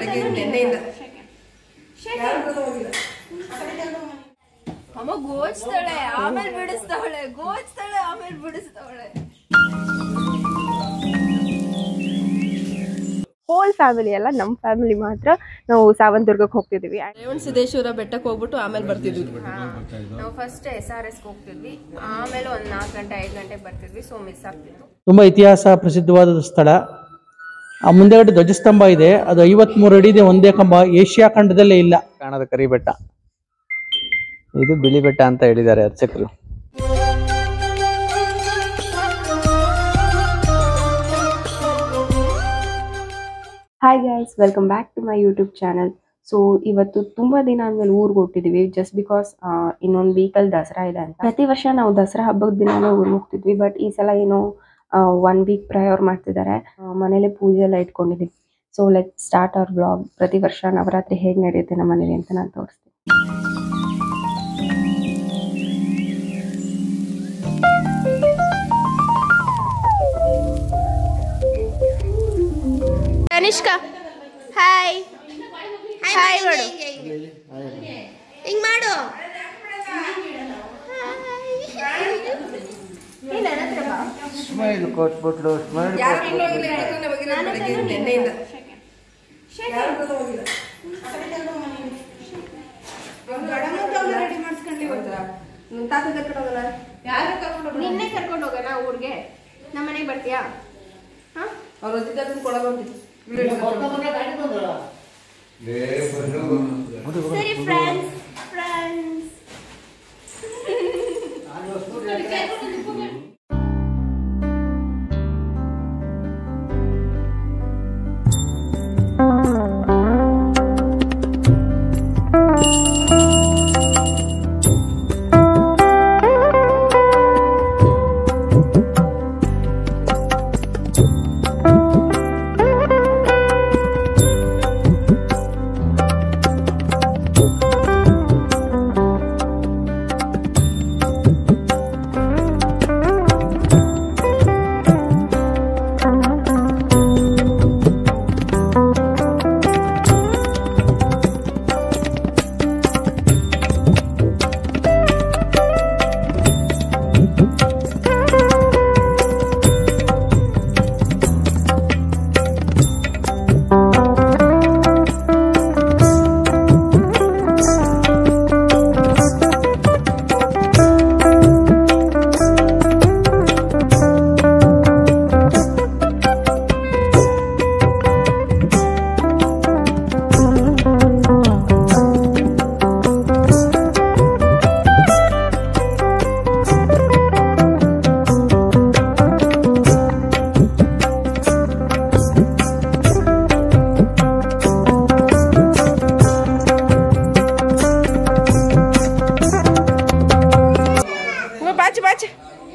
ಬೆಳಗ್ಗೆ ನೆನ್ನೆಯಿಂದ ಅಮ್ಮ ಗೋಚ್ತಾಳೆ ಆಮೇಲೆ ಬಿಡಿಸ್ತಾವಳೆ ಗೋಚ್ತಾಳೆ ಆಮೇಲೆ ಬಿಡಿಸ್ತಾವಳೆ ಹೋಲ್ ಫ್ಯಾಮಿಲಿ ಎಲ್ಲ ನಮ್ಮ ಫ್ಯಾಮಿಲಿ ಮಾತ್ರ ನಾವು ಸಾವಂತದುರ್ಗಕ್ಕೆ ಹೋಗ್ತಿದ್ದೀವಿ ರೇವಣ ಸಿದ್ದೇಶ್ವರ ಬೆಟ್ಟಕ್ಕೆ ಹೋಗ್ಬಿಟ್ಟು ಆಮೇಲೆ ಬರ್ತಿದ್ವಿ ನಾವು ಫಸ್ಟ್ ಎಸ್ ಆರ್ ಎಸ್ಗೆ ಹೋಗ್ತಿದ್ವಿ ಆಮೇಲೆ ಒಂದು ನಾಲ್ಕು ಗಂಟೆ ಐದು ಗಂಟೆಗೆ ಬರ್ತಿದ್ವಿ ಸೊ ಮಿಸ್ ಆಗ್ತಿತ್ತು ತುಂಬ ಇತಿಹಾಸ ಪ್ರಸಿದ್ಧವಾದ ಸ್ಥಳ ಆ ಮುಂದೆಗಡೆ ಧ್ವಜಸ್ತಂಭ ಇದೆ ಅದು ಐವತ್ಮೂರು ಅಡಿ ಇದೆ ಒಂದೇ ಕಂಬ ಏಷ್ಯಾ ಖಂಡದಲ್ಲೇ ಇಲ್ಲ ಕಾಣದ ಕರಿ ಬೆಟ್ಟ ಇದು ಬಿಳಿ ಬೆಟ್ಟ ಅಂತ ಹೇಳಿದ್ದಾರೆ ಅರ್ಚಕರು hi guys welcome back to my YouTube channel so ಇವತ್ತು ತುಂಬಾ ದಿನ ಆದ್ಮೇಲೆ ಊರಿಗೆ ಹೊಟ್ಟಿದ್ವಿ ಜಸ್ಟ್ ಬಿಕಾಸ್ ಇನ್ನೊಂದು ವೀಕಲ್ಲಿ ದಸರಾ ಇದೆ ಅಂತ ಪ್ರತಿ ವರ್ಷ ನಾವು ದಸರಾ ಹಬ್ಬದ ದಿನಾನೇ ಊರಿಗೆ ಹೋಗ್ತಿದ್ವಿ ಬಟ್ ಈ ಸಲ ಏನೋ ಒನ್ ವೀಕ್ ಪ್ರಯೋರ್ ಮಾಡ್ತಿದ್ದಾರೆ ಆ, ಮನೇಲೆ ಪೂಜೆ ಎಲ್ಲ ಇಟ್ಕೊಂಡಿದ್ವಿ so let start our blog ಪ್ರತಿ ವರ್ಷ ನವರಾತ್ರಿ ಹೇಗೆ ನಡೆಯುತ್ತೆ ನಮ್ಮ ಮನೇಲಿ ಅಂತ ನಾನು ತೋರಿಸ್ತೀನಿ ಕನಿಷ್ಕಾ ಹಾಯ್ ಹಾಯ್ ಮಾಡು ಹಿಂಗ್ ಮಾಡು ಸ್ಮೈಲ್ ಕೊಟ್ಬಿಟ್ಲು ಸ್ಮೈಲ್ ನೆನ್ನೆಯಿಂದ ನಿನ್ನೆ ಕರ್ಕೊಂಡು ಹೋಗೋಣ ಊರಿಗೆ ನಮ್ಮ ಮನೆಗೆ ಬರ್ತೀಯಾ ಹಾ ಸರಿ ಫ್ರೆಂಡ್ಸ್ ಫ್ರೆಂಡ್ಸ್ ಬಾಚಿ ಬಾಚಿ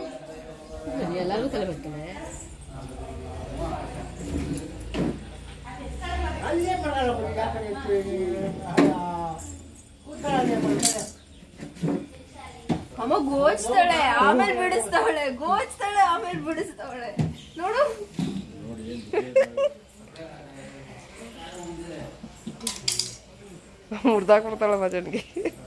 ಅಮ್ಮ ಗೋಚ್ತಾಳೆ ಆಮೇಲೆ ಬಿಡಿಸ್ತಾವಳೆ ಗೋಚ್ತಾಳೆ ಆಮೇಲೆ ಬಿಡಿಸ್ತಾವಳೆ ನೋಡು ಮುರ್ದಾಕೊಡ್ತಾಳ ಮಜನ್ಗೆ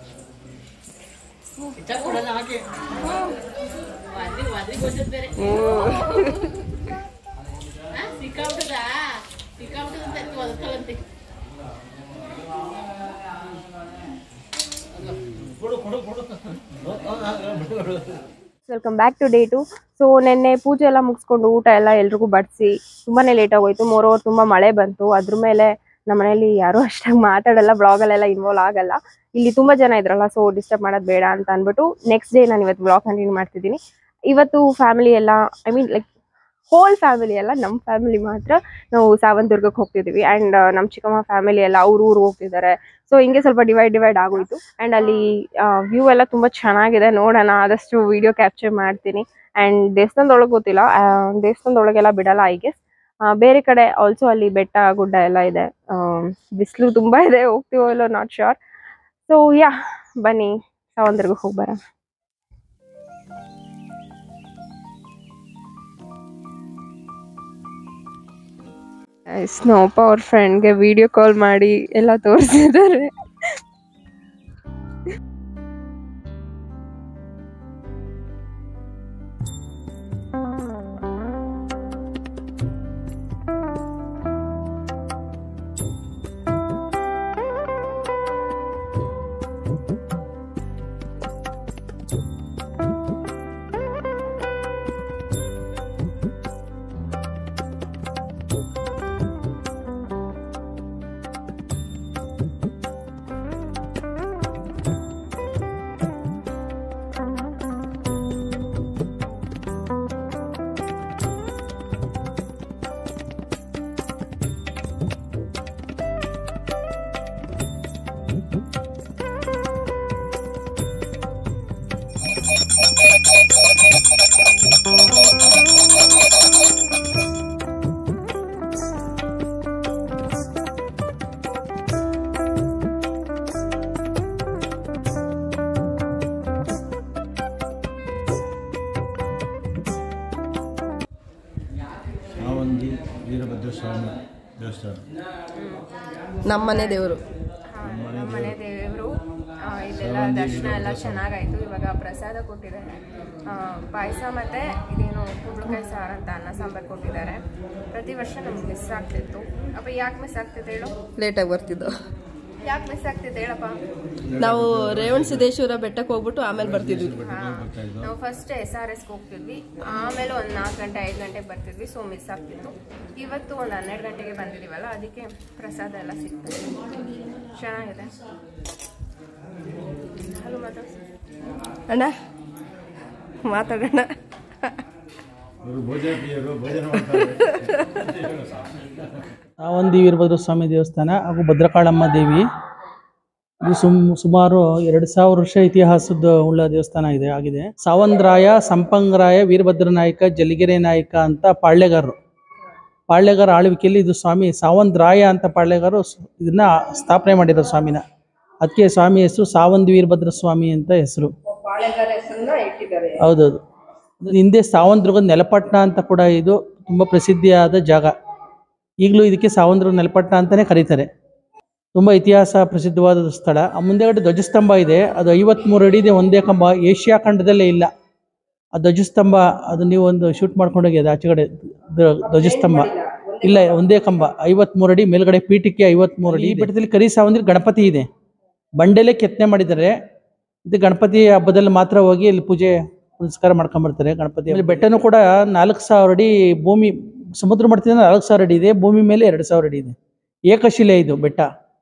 welcome back to day two so ನಿನ್ನೆ ಪೂಜೆ ಎಲ್ಲ ಮುಗಿಸ್ಕೊಂಡು ಊಟ ಎಲ್ಲ ಎಲ್ರಿಗೂ ಬಡಿಸಿ ತುಂಬಾನೇ ಲೇಟ್ ಆಗೋಯ್ತು ಮೋರ್ ಓವರ್ ತುಂಬಾ ಮಳೆ ಬಂತು ಅದ್ರ ಮೇಲೆ ನಮ್ಮ ಮನೇಲಿ ಯಾರು ಅಷ್ಟಾಗಿ ಮಾತಾಡಲ್ಲ ಬ್ಲಾಗಲ್ಲೆಲ್ಲ ಇನ್ವಾಲ್ವ್ ಆಗಲ್ಲ ಇಲ್ಲಿ ತುಂಬಾ ಜನ ಇದ್ರಲ್ಲ ಸೊ ಡಿಸ್ಟರ್ಬ್ ಮಾಡೋದು ಬೇಡ ಅಂತ ಅಂದ್ಬಿಟ್ಟು ನೆಕ್ಸ್ಟ್ ಡೇ ನಾನು ಇವತ್ತು ಬ್ಲಾಗ್ ಕಂಟಿನ್ಯೂ ಮಾಡ್ತಿದ್ದೀನಿ ಇವತ್ತು ಫ್ಯಾಮಿಲಿ ಎಲ್ಲ I mean like whole family ಎಲ್ಲ ನಮ್ಮ ಫ್ಯಾಮಿಲಿ ಮಾತ್ರ ನಾವು ಸಾವಂತದುರ್ಗಕ್ಕೆ ಹೋಗ್ತಿದ್ದೀವಿ ಆ್ಯಂಡ್ ನಮ್ಮ ಚಿಕ್ಕಮ್ಮ ಫ್ಯಾಮಿಲಿ ಎಲ್ಲ ಅವ್ರ ಊರು ಹೋಗ್ತಿದ್ದಾರೆ ಸೊ ಹಿಂಗೆ ಸ್ವಲ್ಪ ಡಿವೈಡ್ ಡಿವೈಡ್ ಆಗೋಯ್ತು ಆ್ಯಂಡ್ ಅಲ್ಲಿ ವ್ಯೂ ಎಲ್ಲ ತುಂಬ ಚೆನ್ನಾಗಿದೆ ನೋಡೋಣ ಆದಷ್ಟು ವಿಡಿಯೋ ಕ್ಯಾಪ್ಚರ್ ಮಾಡ್ತೀನಿ ಆ್ಯಂಡ್ ದೇವಸ್ಥಾನದೊಳಗೆ ಗೊತ್ತಿಲ್ಲ ಆ, ದೇವಸ್ಥಾನದೊಳಗೆಲ್ಲ ಬಿಡಲ್ಲ ಐ ಗೆಸ್ ಬೇರೆ ಕಡೆ ಆಲ್ಸೋ ಅಲ್ಲಿ ಬೆಟ್ಟ ಗುಡ್ಡ ಎಲ್ಲ ಇದೆ ಬಿಸಿಲು ತುಂಬ ಇದೆ ಹೋಗ್ತೀವೋ ಇಲ್ಲೋ ನಾಟ್ ಶೋರ್ ಸೊ ಯಾ ಬನ್ನಿ ಸಾವಂತದುರ್ಗಕ್ಕೆ ಹೋಗಿ ಬರೋಣ ಸ್ನೋಪ ಅವ್ರ ಫ್ರೆಂಡ್ಗೆ ವಿಡಿಯೋ ಕಾಲ್ ಮಾಡಿ ಎಲ್ಲ ತೋರಿಸಿದ್ದಾರೆ ಸಾವಂಗಿ ವೀರಭದ್ರ ಸ್ವಾಮಿ ದೇವಸ್ಥಾನ ನಮ್ಮನೆ ದೇವರು ಮನೆ ದೇವರು ಇಲ್ಲೆಲ್ಲ ದರ್ಶನ ಎಲ್ಲ ಚೆನ್ನಾಗಾಯ್ತು ಇವಾಗ ಪ್ರಸಾದ ಕೊಟ್ಟಿದ್ದಾರೆ ಪಾಯಸ ಮತ್ತೆ ಇದೇನು ಕುಂಬಳಕಾಯಿ ಸಾರು ಅಂತ ಅನ್ನ ಸಾಂಬಾರು ಕೊಟ್ಟಿದ್ದಾರೆ ಪ್ರತಿ ವರ್ಷ ನಮ್ಗೆ ಮಿಸ್ ಆಗ್ತಿತ್ತು ಅಪ್ಪ ಯಾಕೆ ಮಿಸ್ ಆಗ್ತಿತ್ತು ಹೇಳು ಲೇಟಾಗಿ ಬರ್ತಿದ್ದು ಯಾಕೆ ಮಿಸ್ ಆಗ್ತಿತ್ತು ಹೇಳಪ್ಪ ನಾವು ರೇವಣ ಸಿದ್ದೇಶ್ವರ ಬೆಟ್ಟಕ್ಕೆ ಹೋಗ್ಬಿಟ್ಟು ಆಮೇಲೆ ಬರ್ತಿದ್ವಿ ಹಾ. ನಾವು ಫಸ್ಟ್ ಎಸ್ ಆರ್ ಎಸ್ಗೆ ಹೋಗ್ತಿದ್ವಿ ಆಮೇಲೆ ಒಂದು ನಾಲ್ಕು ಗಂಟೆ ಐದು ಗಂಟೆಗೆ ಬರ್ತಿದ್ವಿ ಸೊ ಮಿಸ್ ಆಗ್ತಿತ್ತು ಇವತ್ತು ಒಂದು ಹನ್ನೆರಡು ಗಂಟೆಗೆ ಬಂದಿದ್ದೀವಲ್ಲ ಅದಕ್ಕೆ ಪ್ರಸಾದ ಎಲ್ಲ ಸಿಗ್ತದೆ ಚೆನ್ನಾಗಿದೆ ಹಲೋ ಮಾತಾಡ್ಸಿ ಅಣ್ಣ ಮಾತಾಡೋಣ ಇವರು ಭೋಜನ ಪ್ರಿಯರು ಭೋಜನ ಮಾಡ್ತಾರೆ ಸಾವಂದಿ ವೀರಭದ್ರ ಸ್ವಾಮಿ ದೇವಸ್ಥಾನ ಹಾಗೂ ಭದ್ರಕಾಳಮ್ಮ ದೇವಿ ಇದು ಸುಮ್ ಸುಮಾರು ಎರಡು ಸಾವಿರ ವರ್ಷ ಇತಿಹಾಸದ ಉಳ್ಳ ದೇವಸ್ಥಾನ ಇದೆ ಆಗಿದೆ ಸಾವಂದ್ರಾಯ ಸಂಪಂಗರಾಯ ವೀರಭದ್ರ ನಾಯಕ ಜಲಿಗೆರೆ ನಾಯಕ ಅಂತ ಪಾಳ್ಯಗಾರರು ಪಾಳ್ಯಗಾರ ಆಳ್ವಿಕೆಯಲ್ಲಿ ಇದು ಸ್ವಾಮಿ ಸಾವಂದ್ರಾಯ ಅಂತ ಪಾಳ್ಯಗಾರರು ಸ್- ಇದನ್ನ ಸ್ಥಾಪನೆ ಮಾಡಿರೋ ಸ್ವಾಮಿನ ಅದಕ್ಕೆ ಸ್ವಾಮಿ ಹೆಸರು ಸಾವಂದಿ ವೀರಭದ್ರ ಸ್ವಾಮಿ ಅಂತ ಹೆಸರು ಹೌದೌದು ಅದು ಹಿಂದೆ ಸಾವಂದ್ರಗದ ನೆಲಪಟ್ಟಣ ಅಂತ ಕೂಡ ಇದು ತುಂಬ ಪ್ರಸಿದ್ಧಿಯಾದ ಜಾಗ ಈಗಲೂ ಇದಕ್ಕೆ ಸಾವಂದ್ರ ನೆಲಪಟ್ಟಣ ಅಂತಲೇ ಕರೀತಾರೆ ತುಂಬ ಇತಿಹಾಸ ಪ್ರಸಿದ್ಧವಾದ ಸ್ಥಳ ಆ ಮುಂದೆಗಡೆ ಧ್ವಜಸ್ತಂಭ ಇದೆ ಅದು ಐವತ್ಮೂರು ಅಡಿ ಇದೆ ಒಂದೇ ಕಂಬ ಏಷ್ಯಾ ಖಂಡದಲ್ಲೇ ಇಲ್ಲ ಆ ಧ್ವಜಸ್ತಂಭ ಅದು ನೀವು ಒಂದು ಶೂಟ್ ಮಾಡ್ಕೊಂಡೋಗಿ ಅದು ಆಚೆಗಡೆ ಧ್ವ- ಧ್ವಜಸ್ತಂಭ ಇಲ್ಲ ಒಂದೇ ಕಂಬ ಐವತ್ಮೂರು ಅಡಿ ಮೇಲ್ಗಡೆ ಪೀಠಕ್ಕೆ ಐವತ್ಮೂರು ಅಡಿ ಈ ಬೆಟ್ಟದಲ್ಲಿ ಕರಿ ಸಾವಂದ್ರಿ ಗಣಪತಿ ಇದೆ ಬಂಡೆಲೆ ಕೆತ್ತನೆ ಮಾಡಿದ್ದಾರೆ ಇದು ಗಣಪತಿ ಹಬ್ಬದಲ್ಲಿ ಮಾತ್ರ ಹೋಗಿ ಇಲ್ಲಿ ಪೂಜೆ ಪುನಸ್ಕಾರ ಮಾಡ್ಕೊಂಬರ್ತಾರೆ ಗಣಪತಿ ಆಮೇಲೆ ಬೆಟ್ಟನೂ ಕೂಡ ನಾಲ್ಕು ಸಾವಿರ ಅಡಿ ಭೂಮಿ ಸಮುದ್ರ ಮಟ್ಟದಿಂದ ನಾಲ್ಕು ಸಾವಿರ ಅಡಿ ಇದೆ ಭೂಮಿ ಮೇಲೆ ಎರಡು ಸಾವಿರ ಅಡಿ ಇದೆ ಏಕಶಿಲೆ ಇದು ಬೆಟ್ಟ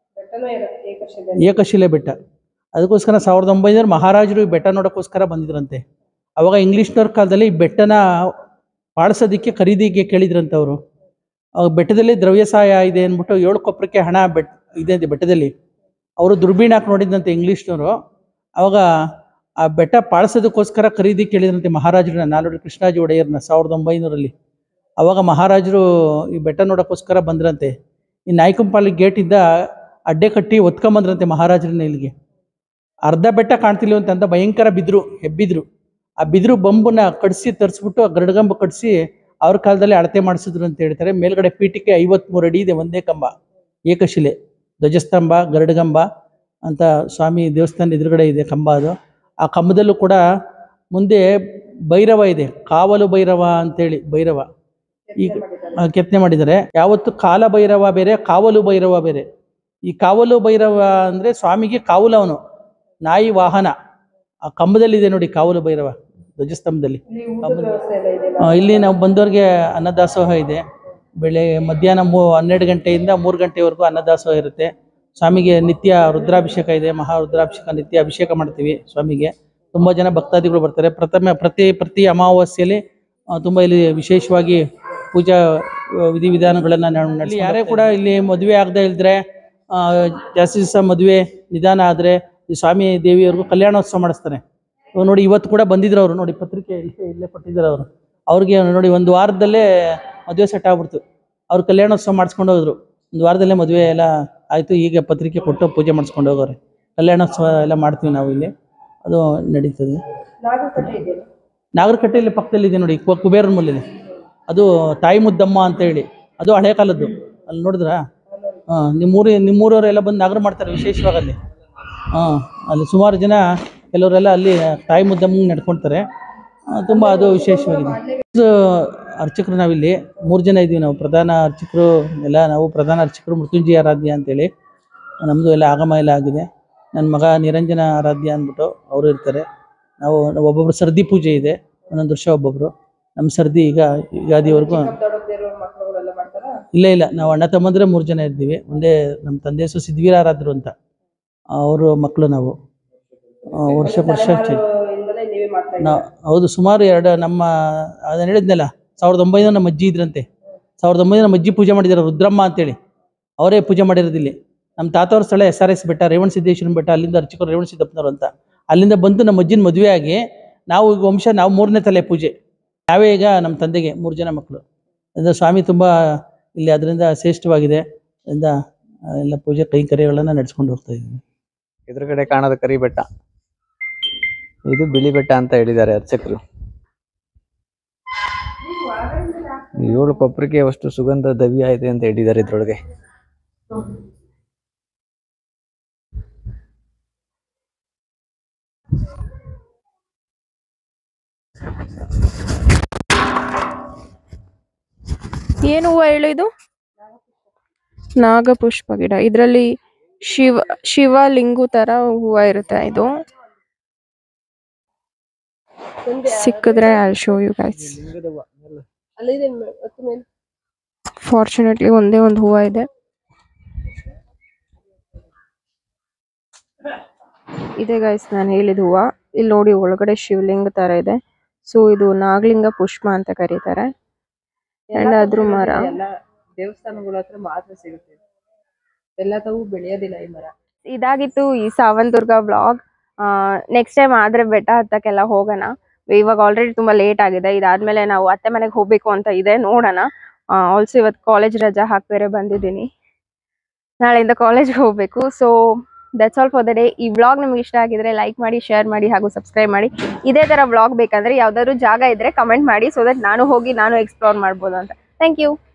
ಏಕಶಿಲೆ ಬೆಟ್ಟ ಅದಕ್ಕೋಸ್ಕರ ಸಾವಿರದ ಒಂಬೈನೂರ ಮಹಾರಾಜರು ಈ ಬೆಟ್ಟ ನೋಡೋಕ್ಕೋಸ್ಕರ ಬಂದಿದ್ರಂತೆ ಅವಾಗ ಇಂಗ್ಲೀಷ್ನವ್ರ ಕಾಲದಲ್ಲಿ ಈ ಬೆಟ್ಟನ ಪಾಳಿಸೋದಕ್ಕೆ ಖರೀದಿಗೆ ಕೇಳಿದ್ರಂತೆ ಅವರು ಅವಾಗ ಬೆಟ್ಟದಲ್ಲಿ ದ್ರವ್ಯ ಸಹಾಯ ಇದೆ ಅಂದ್ಬಿಟ್ಟು ಏಳು ಕೊಪ್ಪರಕ್ಕೆ ಹಣ ಬೆಟ್ ಇದೆ ಅಂತೆ ಬೆಟ್ಟದಲ್ಲಿ ಅವರು ದುರ್ಬೀನ್ ಹಾಕಿ ನೋಡಿದಂತೆ ಇಂಗ್ಲೀಷ್ನವರು ಅವಾಗ ಆ ಬೆಟ್ಟ ಪಾಳಿಸೋದಕ್ಕೋಸ್ಕರ ಖರೀದಿ ಕೇಳಿದ್ರಂತೆ ಮಹಾರಾಜರನ್ನ ನಾಲ್ವರು ಕೃಷ್ಣರಾಜ ಒಡೆಯರ್ನ ಸಾವಿರದ ಒಂಬೈನೂರಲ್ಲಿ ಅವಾಗ ಮಹಾರಾಜರು ಈ ಬೆಟ್ಟ ನೋಡೋಕ್ಕೋಸ್ಕರ ಬಂದ್ರಂತೆ ಈ ನಾಯ್ಕಂಪಾಲಿ ಗೇಟಿಂದ ಅಡ್ಡೆ ಕಟ್ಟಿ ಒತ್ಕೊಂಬಂದ್ರಂತೆ ಮಹಾರಾಜರನ್ನ ಇಲ್ಲಿಗೆ ಅರ್ಧ ಬೆಟ್ಟ ಕಾಣ್ತಿಲ್ಲ ಅಂತ ಭಯಂಕರ ಬಿದ್ರು ಹೆಬ್ಬಿದ್ರು ಆ ಬಿದ್ರು ಬಂಬನ್ನ ಕಡಿಸಿ ತರಿಸ್ಬಿಟ್ಟು ಆ ಗರಡ್ಗಂಬ ಕಡಿಸಿ ಅವ್ರ ಕಾಲದಲ್ಲಿ ಅಳತೆ ಮಾಡಿಸಿದ್ರು ಅಂತ ಹೇಳ್ತಾರೆ ಮೇಲ್ಗಡೆ ಪೀಠಕ್ಕೆ ಐವತ್ಮೂರು ಅಡಿ ಇದೆ ಒಂದೇ ಕಂಬ ಏಕಶಿಲೆ ಧ್ವಜಸ್ತಂಭ ಗರಡ್ಗಂಬ ಅಂತ ಸ್ವಾಮಿ ದೇವಸ್ಥಾನ ಎದುರುಗಡೆ ಇದೆ ಕಂಬ ಅದು ಆ ಕಂಬದಲ್ಲೂ ಕೂಡ ಮುಂದೆ ಭೈರವ ಇದೆ ಕಾವಲು ಭೈರವ ಅಂತೇಳಿ ಭೈರವ ಈಗ ಆ, ಕೆತ್ತನೆ ಮಾಡಿದ್ದಾರೆ ಯಾವತ್ತು ಕಾಲ ಭೈರವ ಬೇರೆ ಕಾವಲು ಭೈರವ ಬೇರೆ ಈ ಕಾವಲು ಭೈರವ ಅಂದ್ರೆ ಸ್ವಾಮಿಗೆ ಕಾವಲು ಅವನು ನಾಯಿ ವಾಹನ ಆ ಕಂಬದಲ್ಲಿದೆ ನೋಡಿ ಕಾವಲು ಭೈರವ ಧ್ವಜಸ್ತಂಭದಲ್ಲಿ ಕಂಬದ- ಆ, ಇಲ್ಲಿ ನಾವು ಬಂದವ್ರಿಗೆ ಅನ್ನದಾಸೋಹ ಇದೆ ಬೆಳೆ ಮಧ್ಯಾಹ್ನ ಮೂ ಹನ್ನೆರಡು ಗಂಟೆಯಿಂದ ಮೂರು ಗಂಟೆವರೆಗೂ ಅನ್ನದಾಸೋಹ ಇರುತ್ತೆ ಸ್ವಾಮಿಗೆ ನಿತ್ಯ ರುದ್ರಾಭಿಷೇಕ ಇದೆ ಮಹಾ ರುದ್ರಾಭಿಷೇಕ ನಿತ್ಯ ಅಭಿಷೇಕ ಮಾಡ್ತೀವಿ ಸ್ವಾಮಿಗೆ ತುಂಬ ಜನ ಭಕ್ತಾದಿಗಳು ಬರ್ತಾರೆ ಪ್ರಥಮ ಪ್ರತಿ ಪ್ರತಿ ಅಮಾವಾಸ್ಯೆಯಲ್ಲಿ ಆ, ತುಂಬ ಇಲ್ಲಿ ವಿಶೇಷವಾಗಿ ಪೂಜಾ ಆ, ವಿಧಿವಿಧಾನಗಳನ್ನು ನಡೆಸಿ ಯಾರೇ ಕೂಡ ಇಲ್ಲಿ ಮದುವೆ ಆಗದೆ ಇಲ್ದ್ರೆ ಆ, ಜಾಸ್ತಿ ದಿವಸ ಮದುವೆ ನಿಧಾನ ಆದರೆ ಈ ಸ್ವಾಮಿ ದೇವಿಯವ್ರಿಗೂ ಕಲ್ಯಾಣೋತ್ಸವ ಮಾಡಿಸ್ತಾರೆ ಇವಾಗ ನೋಡಿ ಇವತ್ತು ಕೂಡ ಬಂದಿದ್ರು ಅವರು ನೋಡಿ ಪತ್ರಿಕೆ ಇಲ್ಲೇ ಇಲ್ಲೇ ಕೊಟ್ಟಿದ್ದಾರೆ ಅವರು ಅವ್ರಿಗೆ ನೋಡಿ ಒಂದು ವಾರದಲ್ಲೇ ಮದುವೆ ಸೆಟ್ ಆಗ್ಬಿಡ್ತು ಅವ್ರು ಕಲ್ಯಾಣೋತ್ಸವ ಮಾಡಿಸ್ಕೊಂಡು ಹೋದ್ರು ಒಂದು ವಾರದಲ್ಲೇ ಮದುವೆ ಎಲ್ಲ ಆಯಿತು ಈಗ ಪತ್ರಿಕೆ ಕೊಟ್ಟು ಪೂಜೆ ಮಾಡಿಸ್ಕೊಂಡು ಹೋಗೋರೆ ಕಲ್ಯಾಣೋತ್ಸವ ಎಲ್ಲ ಮಾಡ್ತೀವಿ ನಾವು ಇಲ್ಲಿ ಅದು ನಡೀತದೆ ನಾಗರಕಟ್ಟೆಯಲ್ಲಿ ಪಕ್ಕದಲ್ಲಿ ಇದೆ ನೋಡಿ ಕು- ಕುಬೇರನ ಮೂಲೆಯಲ್ಲಿ ಅದು ತಾಯಿ ಮುದ್ದಮ್ಮ ಅಂತ ಹೇಳಿ ಅದು ಹಳೆ ಕಾಲದ್ದು ಅಲ್ಲಿ ನೋಡಿದ್ರಾ ಹಾಂ ನಿಮ್ಮೂರಿ ನಿಮ್ಮೂರವರೆಲ್ಲ ಬಂದು ನಾಗರ ಮಾಡ್ತಾರೆ ವಿಶೇಷವಾಗಿ ಅಲ್ಲಿ ಹಾಂ ಅಲ್ಲಿ ಸುಮಾರು ಜನ ಕೆಲವರೆಲ್ಲ ಅಲ್ಲಿ ತಾಯಿ ಮುದ್ದಮ್ಮಂಗೆ ನಡ್ಕೊಳ್ತಾರೆ ಆ, ತುಂಬ ಅದು ವಿಶೇಷವಾಗಿದೆ ಇದು ಅರ್ಚಕರು ನಾವಿಲ್ಲಿ ಮೂರು ಜನ ಇದ್ದೀವಿ ನಾವು ಪ್ರಧಾನ ಅರ್ಚಕರು ಎಲ್ಲ ನಾವು ಪ್ರಧಾನ ಅರ್ಚಕರು ಮೃತ್ಯುಂಜಯ ಆರಾಧ್ಯ ಅಂತೇಳಿ ನಮ್ಮದು ಎಲ್ಲ ಆಗಮ ಎಲ್ಲ ಆಗಿದೆ ನನ್ನ ಮಗ ನಿರಂಜನ ಆರಾಧ್ಯ ಅಂದ್ಬಿಟ್ಟು ಅವರು ಇರ್ತಾರೆ ನಾವು ನಾವು ಒಬ್ಬೊಬ್ರು ಸರ್ದಿ ಪೂಜೆ ಇದೆ ಒಂದೊಂದು ವರ್ಷ ಒಬ್ಬೊಬ್ರು ನಮ್ಮ ಸರ್ದಿ ಈಗ ಯುಗಾದಿವರೆಗೂ ಇಲ್ಲ ಇಲ್ಲ ನಾವು ಅಣ್ಣ ತಮ್ಮಂದ್ರೆ ಮೂರು ಜನ ಇದ್ದೀವಿ ಒಂದೇ ನಮ್ಮ ತಂದೆ ಹೆಸರು ಸಿದ್ವೀರ ಆರಾಧ್ರು ಅಂತ ಅವರು ಮಕ್ಕಳು ನಾವು ಆ, ವರ್ಷ ವರ್ಷ ಚೆ- ನಾವು ಹೌದು ಸುಮಾರು ಎರಡು ನಮ್ಮ ಅದನ್ನ ಹೇಳಿದ್ನಲ್ಲ ಸಾವಿರದ ಒಂಬೈನೂರ ನಮ್ಮ ಅಜ್ಜಿ ಇದ್ರಂತೆ ಸಾವಿರದ ಒಂಬೈನೂರ ನಮ್ಮ ಅಜ್ಜಿ ಪೂಜೆ ಮಾಡಿದ್ದಾರೆ ರುದ್ರಮ್ಮ ಅಂತೇಳಿ ಅವರೇ ಪೂಜೆ ಮಾಡಿರೋದು ಇಲ್ಲಿ ನಮ್ಮ ತಾತವ್ರ ಸ್ಥಳ ಎಸ್ ಆರ್ ಎಸ್ ಬೆಟ್ಟ ರೇವಣ ಸಿದ್ದೇಶ್ವರನ ಬೆಟ್ಟ ಅಲ್ಲಿಂದ ಅರ್ಚಕರು ರೇವಣ ಸಿದ್ದಪ್ಪನವರು ಅಂತ ಅಲ್ಲಿಂದ ಬಂದು ನಮ್ಮ ಅಜ್ಜಿನ ಮದುವೆ ಆಗಿ ನಾವು ಈಗ ವಂಶ ನಾವು ಮೂರನೇ ತಲೆ ಪೂಜೆ ನಾವೇ ಈಗ ನಮ್ಮ ತಂದೆಗೆ ಮೂರು ಜನ ಮಕ್ಕಳು ಅದರಿಂದ ಸ್ವಾಮಿ ತುಂಬ ಇಲ್ಲಿ ಅದರಿಂದ ಶ್ರೇಷ್ಠವಾಗಿದೆ ಅದರಿಂದ ಆ, ಎಲ್ಲ ಪೂಜೆ ಕೈಂಕರ್ಯಗಳನ್ನು ನಡೆಸ್ಕೊಂಡು ಹೋಗ್ತಾ ಇದ್ದೀವಿ ಎದುರುಗಡೆ ಕಾಣೋದು ಕರಿ ಬೆಟ್ಟ ಇದು ಬಿಳಿ ಬೆಟ್ಟ ಅಂತ ಹೇಳಿದ್ದಾರೆ ಅರ್ಚಕರು ಏಳು ಕೊಬ್ಬರಿಗೆ ಅಷ್ಟು ಸುಗಂಧ ದ್ರವ್ಯ ಇದೆ ಅಂತ ಹೇಳಿದ್ದಾರೆ ಇದ್ರೊಳಗೆ ಏನು ಹೂವು ಹೇಳು ಇದು ನಾಗಪುಷ್ಪ ಗಿಡ ಇದರಲ್ಲಿ ಶಿವ ಶಿವಲಿಂಗು ತರ ಹೂವ ಇರುತ್ತೆ ಇದು ಸಿಕ್ಕಿದ್ರೆ ಐ ಶೋ ಯು ಗೈಸ್ ಅಲ್ಲಿದೆ ಮೇ- ಹತ್ತು ಮೇಲೆ ಫಾರ್ಚುನೇಟ್ಲಿ ಒಂದೇ ಒಂದು ಹೂವ ಇದೆ ಇದೆ ಗೈಸ್ ನಾನು ಹೇಳಿದ ಹೂವ ಇಲ್ಲಿ ನೋಡಿ ಒಳಗಡೆ ಶಿವಲಿಂಗ ತರ ಇದೆ ಸೊ ಇದು ನಾಗಲಿಂಗ ಪುಷ್ಪ ಅಂತ ಕರೀತಾರೆ ಅಂಡ್ ಅದ್ರ ಮರ ಎಲ್ಲ ದೇವಸ್ಥಾನಗಳ ಹತ್ರ ಮಾತ್ರ ಸಿಗುತ್ತೆ ಎಲ್ಲ ತಾವು ಬೆಳೆಯೋದಿಲ್ಲ ಈ ಮರ ಇದಾಗಿತ್ತು ಈ ಸಾವಂತದುರ್ಗ ಬ್ಲಾಗ್ ನೆಕ್ಸ್ಟ್ ಟೈಮ್ ಆದ್ರೆ ಬೆಟ್ಟ ಹತ್ತಕ್ಕೆಲ್ಲ ಹೋಗೋಣ ಇವಾಗ ಆಲ್ರೆಡಿ ತುಂಬಾ ಲೇಟ್ ಆಗಿದೆ ಇದಾದ್ಮೇಲೆ ನಾವು ಅತ್ತೆ ಮನೆಗೆ ಹೋಗ್ಬೇಕು ಅಂತ ಇದೆ ನೋಡೋಣ ಆಲ್ಸೋ ಇವತ್ತು ಕಾಲೇಜ್ ರಜಾ ಹಾಕಿ ಬೇರೆ ಬಂದಿದ್ದೀನಿ ನಾಳೆಯಿಂದ ಕಾಲೇಜ್ಗೆ ಹೋಗ್ಬೇಕು so that's all for the day ಈ ವ್ಲಾಗ್ ನಿಮ್ಗೆ ಇಷ್ಟ ಆಗಿದ್ರೆ ಲೈಕ್ ಮಾಡಿ ಶೇರ್ ಮಾಡಿ ಹಾಗೂ ಸಬ್ಸ್ಕ್ರೈಬ್ ಮಾಡಿ ಇದೇ ತರ ವ್ಲಾಗ್ ಬೇಕಂದ್ರೆ ಯಾವ್ದಾದ್ರು ಜಾಗ ಇದ್ರೆ ಕಮೆಂಟ್ ಮಾಡಿ ಸೊ ದಟ್ ನಾನು ಹೋಗಿ ನಾನು ಎಕ್ಸ್ಪ್ಲೋರ್ ಮಾಡ್ಬೋದು ಅಂತ ಥ್ಯಾಂಕ್ ಯು